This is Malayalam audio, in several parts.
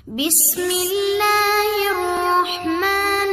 بسم الله الرحمن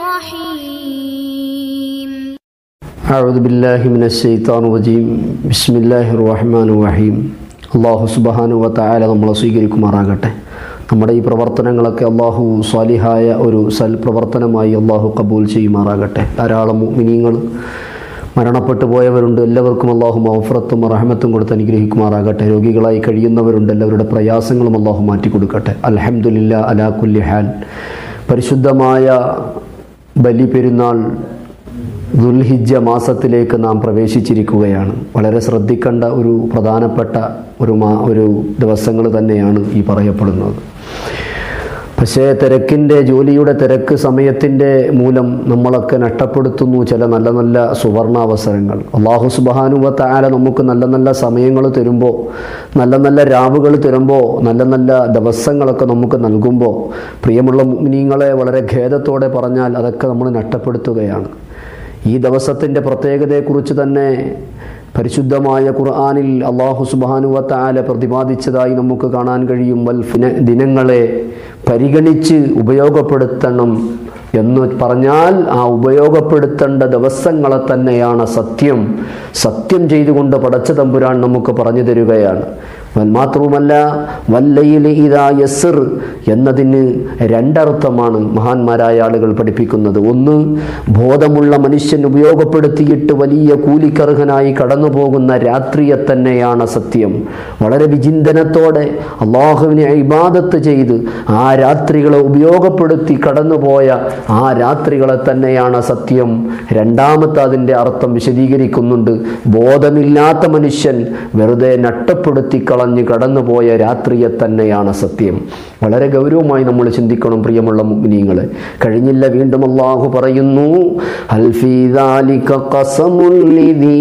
الرحيم أعوذ بالله من الشيطان الرجيم بسم الله الرحمن الرحيം അള്ളാഹു സുബഹാനു വത്തായാല നമ്മളെ സ്വീകരിക്കുമാറാകട്ടെ നമ്മുടെ ഈ പ്രവർത്തനങ്ങളൊക്കെ അള്ളാഹു സ്വാലിഹായ ഒരു സൽപ്രവർത്തനമായി അള്ളാഹു കബൂൽ ചെയ്യുമാറാകട്ടെ ധാരാളം മിനിങ്ങൾ മരണപ്പെട്ടു പോയവരുണ്ട് എല്ലാവർക്കും അള്ളാഹു മൗഫറത്തും റഹമത്തും കൊടുത്ത് അനുഗ്രഹിക്കുമാറാകട്ടെ രോഗികളായി കഴിയുന്നവരുണ്ട് എല്ലാവരുടെ പ്രയാസങ്ങളും അള്ളാഹു മാറ്റിക്കൊടുക്കട്ടെ അൽഹംദുലില്ലാ അലാ കുല്ലി ഹാൽ പരിശുദ്ധമായ ബലി പെരുന്നാൾ ദുൽഹിജ്ജ മാസത്തിലേക്ക് നാം പ്രവേശിച്ചിരിക്കുകയാണ് വളരെ ശ്രദ്ധിക്കേണ്ട ഒരു പ്രധാനപ്പെട്ട ഒരു മാ ഒരു ദിവസങ്ങൾ തന്നെയാണ് ഈ പറയപ്പെടുന്നത് പക്ഷേ തിരക്കിൻ്റെ ജോലിയുടെ തിരക്ക് സമയത്തിൻ്റെ മൂലം നമ്മളൊക്കെ നഷ്ടപ്പെടുത്തുന്നു ചില നല്ല നല്ല സുവർണാവസരങ്ങൾ അള്ളാഹു സുബാനുവത്ത ആല നമുക്ക് നല്ല നല്ല സമയങ്ങൾ തരുമ്പോൾ നല്ല നല്ല രാവുകൾ തരുമ്പോൾ നല്ല നല്ല ദിവസങ്ങളൊക്കെ നമുക്ക് നൽകുമ്പോൾ പ്രിയമുള്ള മുനിങ്ങളെ വളരെ ഖേദത്തോടെ പറഞ്ഞാൽ അതൊക്കെ നമ്മൾ നഷ്ടപ്പെടുത്തുകയാണ് ഈ ദിവസത്തിൻ്റെ പ്രത്യേകതയെക്കുറിച്ച് തന്നെ പരിശുദ്ധമായ ഖുർആാനിൽ അള്ളാഹു സുബാനുവത്ത ആല പ്രതിപാദിച്ചതായി നമുക്ക് കാണാൻ കഴിയും വൽ ഫിന- ദിനങ്ങളെ പരിഗണിച്ച് ഉപയോഗപ്പെടുത്തണം എന്ന് പറഞ്ഞാൽ ആ ഉപയോഗപ്പെടുത്തേണ്ട ദിവസങ്ങളെ തന്നെയാണ് സത്യം സത്യം ചെയ്തുകൊണ്ട് പടച്ച തമ്പുരാൻ നമുക്ക് പറഞ്ഞു തരികയാണ് വൽ മാത്രവുമല്ല വല്ലയിൽ ഇതാ യസിർ എന്നതിന് രണ്ടർത്ഥമാണ് മഹാന്മാരായ ആളുകൾ പഠിപ്പിക്കുന്നത് ഒന്ന് ബോധമുള്ള മനുഷ്യൻ ഉപയോഗപ്പെടുത്തിയിട്ട് വലിയ കൂലിക്കർഹനായി കടന്നു പോകുന്ന രാത്രിയെ തന്നെയാണ് സത്യം വളരെ വിചിന്തനത്തോടെ അള്ളാഹുവിനെ ഇബാദത്ത് ചെയ്ത് ആ രാത്രികളെ ഉപയോഗപ്പെടുത്തി കടന്നുപോയ ആ രാത്രികളെ തന്നെയാണ് സത്യം രണ്ടാമത്തെ അതിൻ്റെ അർത്ഥം വിശദീകരിക്കുന്നുണ്ട് ബോധമില്ലാത്ത മനുഷ്യൻ വെറുതെ നഷ്ടപ്പെടുത്തി കളഞ്ഞ് കടന്നുപോയ രാത്രിയെ തന്നെയാണ് സത്യം വളരെ ഗൗരവമായി നമ്മൾ ചിന്തിക്കണം പ്രിയമുള്ള മുഗ്നീങ്ങളെ കഴിഞ്ഞില്ല വീണ്ടും അള്ളാഹു പറയുന്നു "ഹൽ ഫീ ദാലിക ഖസമുൻ ലിദീ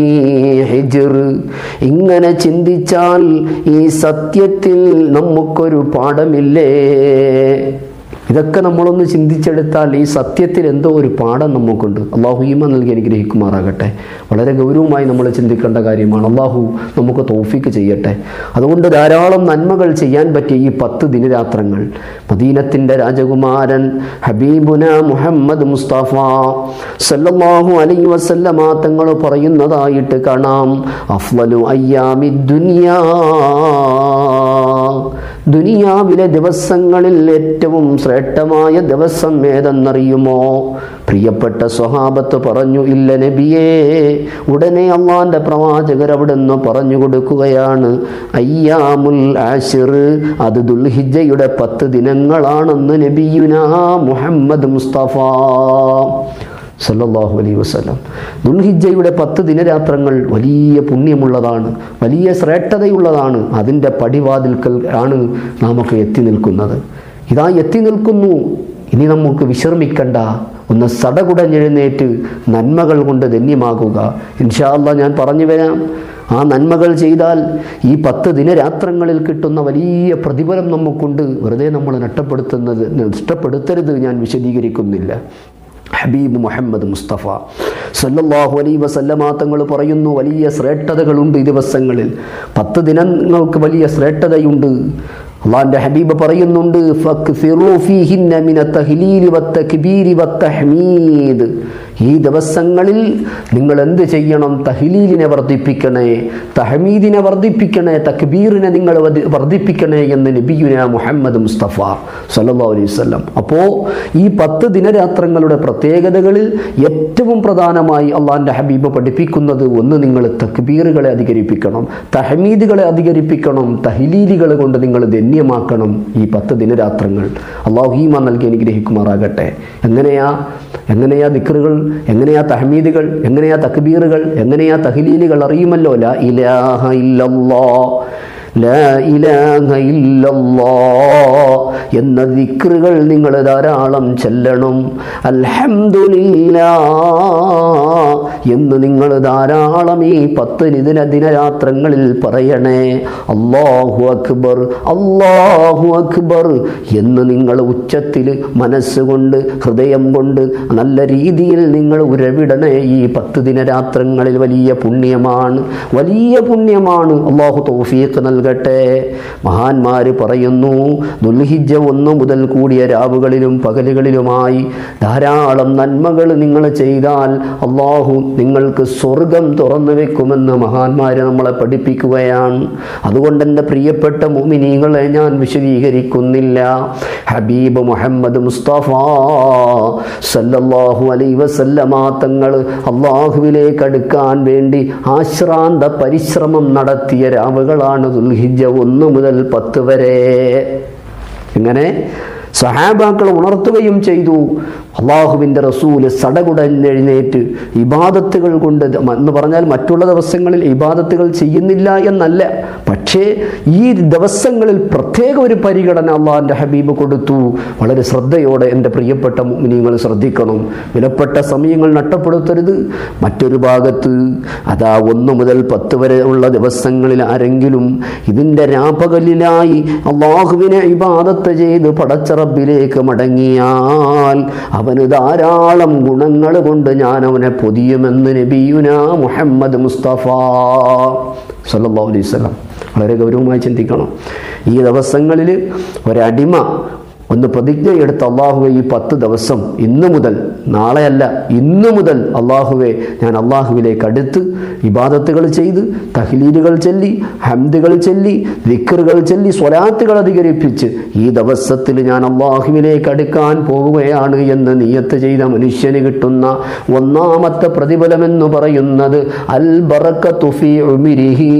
ഹിജ്ർ." ഇങ്ങനെ ചിന്തിച്ചാൽ ഈ സത്യത്തിൽ നമുക്കൊരു പാഠമില്ലേ ഇതൊക്കെ നമ്മളൊന്ന് ചിന്തിച്ചെടുത്താൽ ഈ സത്യത്തിൽ എന്തോ ഒരു പാഠം നമുക്കുണ്ട് അള്ളാഹു ഈമ നൽകി അനുഗ്രഹിക്കുമാറാകട്ടെ വളരെ ഗൗരവമായി നമ്മൾ ചിന്തിക്കേണ്ട കാര്യമാണ് അള്ളാഹു നമുക്ക് തോഫിക്ക് ചെയ്യട്ടെ അതുകൊണ്ട് ധാരാളം നന്മകൾ ചെയ്യാൻ പറ്റിയ ഈ പത്ത് ദിനരാത്രങ്ങൾ മദീനത്തിൻ്റെ രാജകുമാരൻ ഹബീബുന മുഹമ്മദ് മുസ്തഫ സല്ലല്ലാഹു അലൈഹി വസല്ലമ തങ്ങൾ പറയുന്നതായിട്ട് കാണാം അഫ്ലലു അയ്യാമി ദുനിയാ ദുനിയാവിലെ ദിവസങ്ങളിൽ ഏറ്റവും ശ്രേഷ്ഠമായ ദിവസം ഏതെന്നറിയുമോ പ്രിയപ്പെട്ട സ്വഹാബത്ത് പറഞ്ഞു ഇല്ല നബിയേ ഉടനെ അള്ളാന്റെ പ്രവാചകർ അവിടുന്ന് പറഞ്ഞു കൊടുക്കുകയാണ് അയ്യാമുൽ ആഷിർ അത് ദുൽഹിജയുടെ പത്ത് ദിനങ്ങളാണെന്ന് നബിയുന മുഹമ്മദ് മുസ്തഫ സല്ലല്ലാഹു അലൈഹി വസല്ലം ദുൽഹിജ്ജയുടെ പത്ത് ദിനരാത്രങ്ങൾ വലിയ പുണ്യമുള്ളതാണ് വലിയ ശ്രേഷ്ഠതയുള്ളതാണ് അതിൻ്റെ പടിവാതിൽക്കൽ ആണ് നാമൊക്കെ എത്തി നിൽക്കുന്നത് ഇതാ എത്തി നിൽക്കുന്നു ഇനി നമുക്ക് വിശ്രമിക്കണ്ട ഒന്ന് സടകുടഞ്ഞെഴുന്നേറ്റ് നന്മകൾ കൊണ്ട് ധന്യമാകുക ഇൻഷാ അല്ലാ ഞാൻ പറഞ്ഞു വരാം ആ നന്മകൾ ചെയ്താൽ ഈ പത്ത് ദിനരാത്രങ്ങളിൽ കിട്ടുന്ന വലിയ പ്രതിഫലം നമുക്കുണ്ട് വെറുതെ നമ്മൾ നഷ്ടപ്പെടുത്തുന്നത് നഷ്ടപ്പെടുത്തരുത് ഞാൻ വിശദീകരിക്കുന്നില്ല ഹബീബ് മുഹമ്മദ് മുസ്തഫ സല്ലല്ലാഹു അലൈ വസല്ലമ തങ്ങൾ പറയുന്നു വലിയ ശ്രേഷ്ഠതകളുണ്ട് ഈ ദിവസങ്ങളിൽ പത്ത് ദിനങ്ങൾക്ക് വലിയ ശ്രേഷ്ഠതയുണ്ട് അള്ളാന്റെ ഹബീബ് പറയുന്നുണ്ട് ഫക്സിറൂ ഫീഹിന്ന മിന തഹ്ലീലി വത്തക്ബീരി വത്തഹ്മീദ് ഈ ദിവസങ്ങളിൽ നിങ്ങൾ എന്ത് ചെയ്യണം തഹ്ലീലിനെ വർദ്ധിപ്പിക്കണേ തഹമീദിനെ വർദ്ധിപ്പിക്കണേ തക്ബീറിനെ നിങ്ങൾ വധി- വർദ്ധിപ്പിക്കണേ എന്ന് നബിയുന മുഹമ്മദ് മുസ്തഫ സല്ലല്ലാഹു അലൈഹി വസല്ലം അപ്പോൾ ഈ പത്ത് ദിനരാത്രങ്ങളുടെ പ്രത്യേകതകളിൽ ഏറ്റവും പ്രധാനമായി അള്ളാഹിൻ്റെ ഹബീബ് പഠിപ്പിക്കുന്നത് ഒന്ന് നിങ്ങൾ തക്ബീറുകളെ അധികരിപ്പിക്കണം തഹമീദുകളെ അധികരിപ്പിക്കണം തഹ്ലീലുകൾ കൊണ്ട് നിങ്ങൾ ധന്യമാക്കണം ഈ പത്ത് ദിനരാത്രങ്ങൾ അള്ളാഹു ഈമ നൽകി അനുഗ്രഹിക്കുമാറാകട്ടെ എങ്ങനെയാ എങ്ങനെയാ ദിക്റുകൾ എങ്ങനെയാ തഹമീദുകൾ എങ്ങനെയാ തക്ബീറുകൾ എങ്ങനെയാ തഹ്ലീലുകൾ അറിയുമല്ലോ ലാ ഇലാഹ ഇല്ലല്ലാ ലാ ഇലാഹ ഇല്ലല്ലാ എന്ന ദിക്റുകൾ നിങ്ങൾ ധാരാളം ചെല്ലണം അൽഹംദുലില്ലാ എന്ന് നിങ്ങൾ ധാരാളം ഈ പത്ത് ദിന ദിനരാത്രങ്ങളിൽ പറയണേ അല്ലാഹു അക്ബർ അല്ലാഹു അക്ബർ എന്ന് നിങ്ങൾ ഉച്ചത്തിൽ മനസ്സുകൊണ്ട് ഹൃദയം കൊണ്ട് നല്ല രീതിയിൽ നിങ്ങൾ ഉരവിടണേ ഈ പത്ത് ദിനരാത്രങ്ങളിൽ വലിയ പുണ്യമാണ് വലിയ പുണ്യമാണ് അള്ളാഹു തൗഫീഖ് നൽകി നൽകട്ടെ മഹാന്മാര് പറയുന്നു ദുൽഹിജ ഒന്ന് മുതൽ കൂടിയ രാവുകളിലും പകലുകളിലുമായി ധാരാളം നന്മകൾ നിങ്ങൾ ചെയ്താൽ അള്ളാഹു നിങ്ങൾക്ക് സ്വർഗം തുറന്നു വെക്കുമെന്ന് മഹാന്മാര് നമ്മളെ പഠിപ്പിക്കുകയാണ് അതുകൊണ്ട് എൻ്റെ പ്രിയപ്പെട്ട മുമിനീങ്ങളെ ഞാൻ വിശദീകരിക്കുന്നില്ല ഹബീബ് മുഹമ്മദ് മുസ്തഫ സല്ലല്ലാഹു അലൈ വസല്ലമ തങ്ങൾ അള്ളാഹുവിലേക്ക് അടുക്കാൻ വേണ്ടി ആശ്രാന്ത പരിശ്രമം നടത്തിയ രാവുകളാണ് ദുൽഹിജ ഒന്ന് മുതൽ പത്ത് വരെ ഇങ്ങനെ സഹാബാക്കൾ ഉണർത്തുകയും ചെയ്തു അള്ളാഹുവിൻ്റെ റസൂല് സടകുടഞ്ഞെഴുന്നേറ്റ് ഇബാദത്തുകൾ കൊണ്ട് എന്ന് പറഞ്ഞാൽ മറ്റുള്ള ദിവസങ്ങളിൽ ഇബാദത്തുകൾ ചെയ്യുന്നില്ല എന്നല്ല പക്ഷേ ഈ ദിവസങ്ങളിൽ പ്രത്യേക ഒരു പരിഗണന അള്ളാഹിൻ്റെ ഹബീബ് കൊടുത്തു വളരെ ശ്രദ്ധയോടെ എൻ്റെ പ്രിയപ്പെട്ട നിങ്ങൾ ശ്രദ്ധിക്കണം വിലപ്പെട്ട സമയങ്ങൾ നഷ്ടപ്പെടുത്തരുത് മറ്റൊരു ഭാഗത്ത് അതാ ഒന്ന് മുതൽ പത്ത് വരെ ഉള്ള ദിവസങ്ങളിൽ ആരെങ്കിലും ഇതിൻ്റെ രാപകലിലായി അള്ളാഹുവിനെ ഇബാദത്ത് ചെയ്ത് പടച്ചറബിലേക്ക് മടങ്ങിയാൽ അവന് ധാരാളം ഗുണങ്ങൾ കൊണ്ട് ഞാൻ അവനെ പൊതിയുമെന്ന് നബിയുന മുഹമ്മദ് മുസ്തഫ സല്ലല്ലാഹു അലൈഹി വസല്ലം വളരെ ഗൗരവമായി ചിന്തിക്കണം ഈ ദിവസങ്ങളിൽ ഒരടിമ ഒന്ന് പ്രതിജ്ഞയെടുത്ത് അള്ളാഹുവെ ഈ പത്ത് ദിവസം ഇന്നു മുതൽ നാളെയല്ല ഇന്നു മുതൽ അള്ളാഹുവെ ഞാൻ അള്ളാഹുവിലേക്ക് അടുത്ത് ഇബാദത്തുകൾ ചെയ്ത് തഹ്ലീലുകൾ ചൊല്ലി ഹംദുകൾ ചൊല്ലി വിക്കറുകൾ ചൊല്ലി സ്വലാത്തുകൾ അധികരിപ്പിച്ച് ഈ ദിവസത്തിൽ ഞാൻ അള്ളാഹുവിലേക്ക് അടുക്കാൻ പോവുകയാണ് എന്ന് നിയത്ത് ചെയ്ത മനുഷ്യന് കിട്ടുന്ന ഒന്നാമത്തെ പ്രതിഫലമെന്ന് പറയുന്നത് അൽ ബറക്കത്തു ഫീ ഉമിരിഹി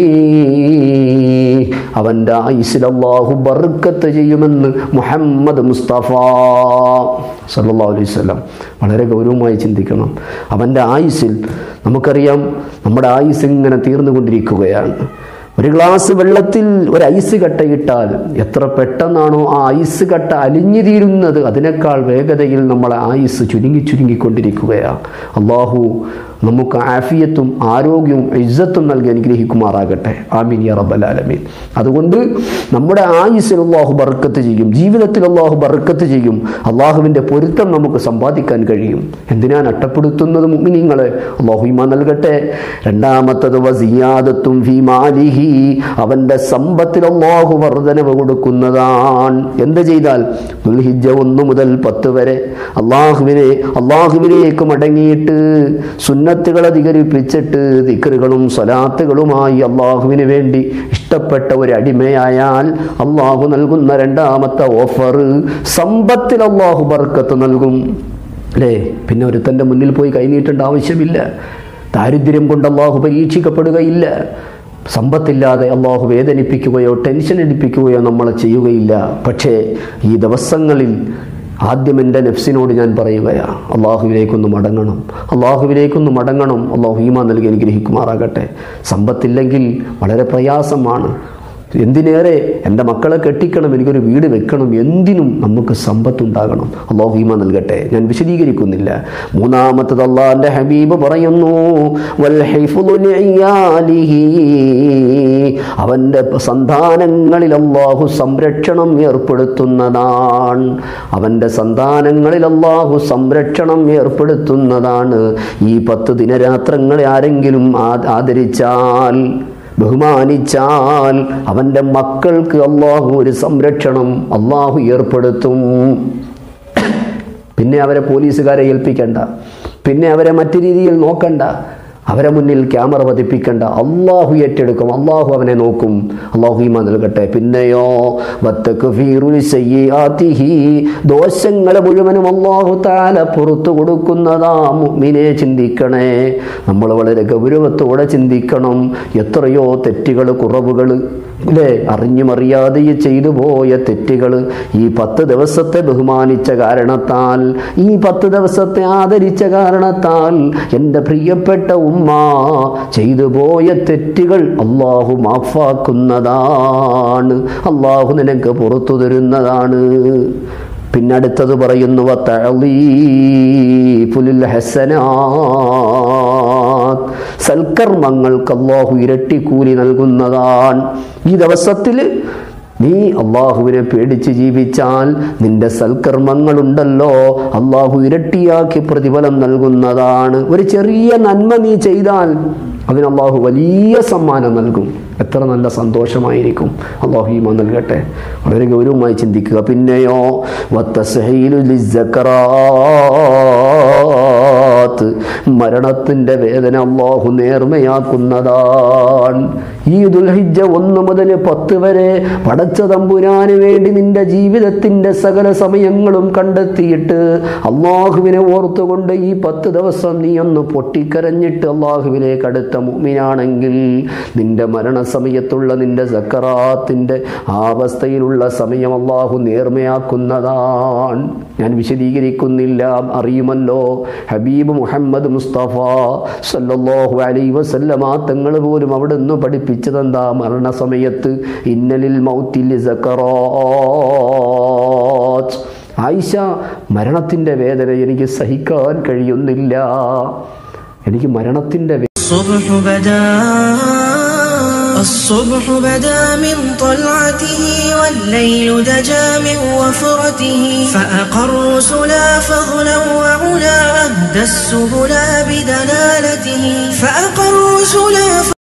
അവൻ്റെ ആയുസിൽ അള്ളാഹു ബർക്കത്ത് ചെയ്യുമെന്ന് മുഹമ്മദ് മുസ്തഫ സല്ലല്ലാഹു അലൈഹി വസല്ലം വളരെ ഗൗരവമായി ചിന്തിക്കണം അവൻ്റെ ആയുസിൽ നമുക്കറിയാം നമ്മുടെ ആയുസ് ഇങ്ങനെ തീർന്നുകൊണ്ടിരിക്കുകയാണ് ഒരു ഗ്ലാസ് വെള്ളത്തിൽ ഒരു ഐസ് കട്ടയിട്ടാൽ എത്ര പെട്ടെന്നാണോ ആ ഐസ് കട്ട അലിഞ്ഞു തീരുന്നത് അതിനേക്കാൾ വേഗതയിൽ നമ്മളെ ആയുസ് ചുരുങ്ങി ചുരുങ്ങിക്കൊണ്ടിരിക്കുകയാണ് അള്ളാഹു നമുക്ക് ആഫിയത്തും ആരോഗ്യവും ഇജ്ജത്തും നൽകി അനുഗ്രഹിക്കുമാറാകട്ടെ ആമീൻ യാ റബ്ബൽ ആലമീൻ അതുകൊണ്ട് നമ്മുടെ ആയുസ്സിൽ അള്ളാഹു ബർക്കത്ത് ചെയ്യും ജീവിതത്തിൽ അള്ളാഹു ബർക്കത്ത് ചെയ്യും അള്ളാഹുവിൻ്റെ പൊരുത്തം നമുക്ക് സമ്പാദിക്കാൻ കഴിയും എന്തിനാ നഷ്ടപ്പെടുത്തുന്നത് മുഅ്മിനീങ്ങളെ അള്ളാഹു ഈമാൻ നൽകട്ടെ രണ്ടാമത്തത് വസിയാദത്തും ഫീ മാലിഹി അവൻ്റെ സമ്പത്തിൽ അള്ളാഹു വർധനവ് കൊടുക്കുന്നതാണ് എന്ത് ചെയ്താൽ ദുൽഹിജ്ജ ഒന്ന് മുതൽ പത്ത് വരെ അള്ളാഹുവിനെ അള്ളാഹുവിലേക്ക് മടങ്ങിയിട്ട് സുന്നത്തുകൾ അധികരിപ്പിച്ചിട്ട് ദിക്കറുകളും സ്വലാത്തുകളുമായി അള്ളാഹുവിന് വേണ്ടി ഇഷ്ടപ്പെട്ട ഒരു അടിമയായാൽ അള്ളാഹു നൽകുന്ന രണ്ടാമത്തെ ഓഫർ സമ്പത്തിൽ അള്ളാഹു ബർക്കത്ത് നൽകും അല്ലേ പിന്നെ ഒരുത്തൻ്റെ മുന്നിൽ പോയി കൈനീട്ടേണ്ട ആവശ്യമില്ല ദാരിദ്ര്യം കൊണ്ട് അള്ളാഹു പരീക്ഷിക്കപ്പെടുകയില്ല സമ്പത്തില്ലാതെ അള്ളാഹു വേദനിപ്പിക്കുകയോ ടെൻഷൻ അടിപ്പിക്കുകയോ നമ്മൾ ചെയ്യുകയില്ല പക്ഷേ ഈ ദിവസങ്ങളിൽ ആദ്യം എൻ്റെ നെഫ്സിനോട് ഞാൻ പറയുകയാണ് അള്ളാഹുവിലേക്കൊന്ന് മടങ്ങണം അള്ളാഹുവിലേക്കൊന്ന് മടങ്ങണം അള്ളാഹു ഈമാ നൽകി അനുഗ്രഹിക്കുമാറാകട്ടെ സമ്പത്തില്ലെങ്കിൽ വളരെ പ്രയാസമാണ് എന്തിനേറെ എൻ്റെ മക്കളെ കെട്ടിക്കണം എനിക്കൊരു വീട് വെക്കണം എന്തിനും നമുക്ക് സമ്പത്തുണ്ടാകണം അള്ളാഹു ഈമ നൽകട്ടെ ഞാൻ വിശദീകരിക്കുന്നില്ല മൂന്നാമത്തത് അള്ളാഹിൻ്റെ ഹബീബ് പറയുന്നു വൽ ഹിഫ്ളു ലിഇയാലിഹി. അവൻ്റെ സന്താനങ്ങളിൽ അള്ളാഹു സംരക്ഷണം ഏർപ്പെടുത്തുന്നതാണ് അവൻ്റെ സന്താനങ്ങളിൽ അള്ളാഹു സംരക്ഷണം ഏർപ്പെടുത്തുന്നതാണ് ഈ പത്ത് ദിനരാത്രങ്ങളെ ആരെങ്കിലും ആ- ആദരിച്ചാൽ ബഹുമാനിച്ചാൽ അവൻ്റെ മക്കൾക്ക് അള്ളാഹു ഒരു സംരക്ഷണം അള്ളാഹു ഏർപ്പെടുത്തും പിന്നെ അവരെ പോലീസുകാരെ ഏൽപ്പിക്കണ്ട പിന്നെ അവരെ മറ്റു രീതിയിൽ നോക്കണ്ട അവരെ മുന്നിൽ ക്യാമറ പതിപ്പിക്കണ്ട അള്ളാഹു ഏറ്റെടുക്കും അള്ളാഹു അവനെ നോക്കും അള്ളാഹു ഈമ നൽകട്ടെ പിന്നെയോ വത്തക്ഫീറുൽ സയ്യിആതിഹി. ദോഷങ്ങളെ മുഴുവനും അള്ളാഹു താല പുറത്തു കൊടുക്കുന്നതാ മുഅ്മിനെ ചിന്തിക്കണേ നമ്മൾ വളരെ ഗൗരവത്തോടെ ചിന്തിക്കണം എത്രയോ തെറ്റുകൾ കുറവുകൾ അല്ലേ അറിഞ്ഞും അറിയാതെ ചെയ്തു പോയ തെറ്റുകൾ ഈ പത്ത് ദിവസത്തെ ബഹുമാനിച്ച കാരണത്താൽ ഈ പത്ത് ദിവസത്തെ ആദരിച്ച കാരണത്താൽ എൻ്റെ പ്രിയപ്പെട്ട ഉമ്മ ചെയ്തു പോയ തെറ്റുകൾ അള്ളാഹു മാഫാക്കുന്നതാണ് അള്ളാഹു നിനക്ക് പുറത്തു തരുന്നതാണ് പിന്നെ അടുത്തത് പറയുന്നു വത്തഅളീഫുലിൽ ഹസനാത്ത് സൽക്കർമ്മങ്ങൾക്ക് അള്ളാഹു ഇരട്ടി കൂലി നൽകുന്നതാണ് ഈ ദിവസത്തിൽ നീ അള്ളാഹുവിനെ പേടിച്ച് ജീവിച്ചാൽ നിന്റെ സൽക്കർമ്മങ്ങളുണ്ടല്ലോ അള്ളാഹു ഇരട്ടിയാക്കി പ്രതിഫലം നൽകുന്നതാണ് ഒരു ചെറിയ നന്മ നീ ചെയ്താൽ അതിന് അള്ളാഹു വലിയ സമ്മാനം നൽകും എത്ര നല്ല സന്തോഷമായിരിക്കും അള്ളാഹു ഈമാൻ നൽകട്ടെ വളരെ ഗൗരവമായി ചിന്തിക്കുക പിന്നെയോ വത്തസ്ഹീലു ലിസ്സക്കറാത്ത് മരണത്തിൻ്റെ വേദന അള്ളാഹു നേർമയാക്കുന്നതാണ് ഈ ദുൽഹിജ ഒന്ന് മുതൽ പത്ത് വരെ പടച്ച തമ്പുരാന് വേണ്ടി നിന്റെ ജീവിതത്തിൻ്റെ സകല സമയങ്ങളും കണ്ടെത്തിയിട്ട് അള്ളാഹുവിനെ ഓർത്തുകൊണ്ട് ഈ പത്ത് ദിവസം നീ ഒന്ന് പൊട്ടിക്കരഞ്ഞിട്ട് അള്ളാഹുവിലേക്ക് അടുത്ത മുമ്മിനാണെങ്കിൽ നിന്റെ മരണസമയത്തുള്ള നിന്റെ സക്കറാത്തിൻ്റെ ആ അവസ്ഥയിലുള്ള സമയം അള്ളാഹു നേർമയാക്കുന്നതാണ് ഞാൻ വിശദീകരിക്കുന്നില്ല അറിയുമല്ലോ ഹബീബ് മുഹമ്മദ് മുസ്തഫ സല്ലല്ലാഹു അലൈഹി വസല്ലമ തങ്ങൾ പോലും അവിടെ നിന്ന് പഠിപ്പിച്ചതെന്താ മരണസമയത്ത് ഇന്നലിൽ മൗത്തിൽ സക്കറാത്ത് ആയിഷ മരണത്തിൻ്റെ വേദന എനിക്ക് സഹിക്കാൻ കഴിയുന്നില്ല എനിക്ക് മരണത്തിൻ്റെ വേ- الصبح بدا الصبح بدا من طلعته والليل دجى من وفرته فأقر سلا فضلا وعلا أهدى السبلا بدلالته فأقر سلا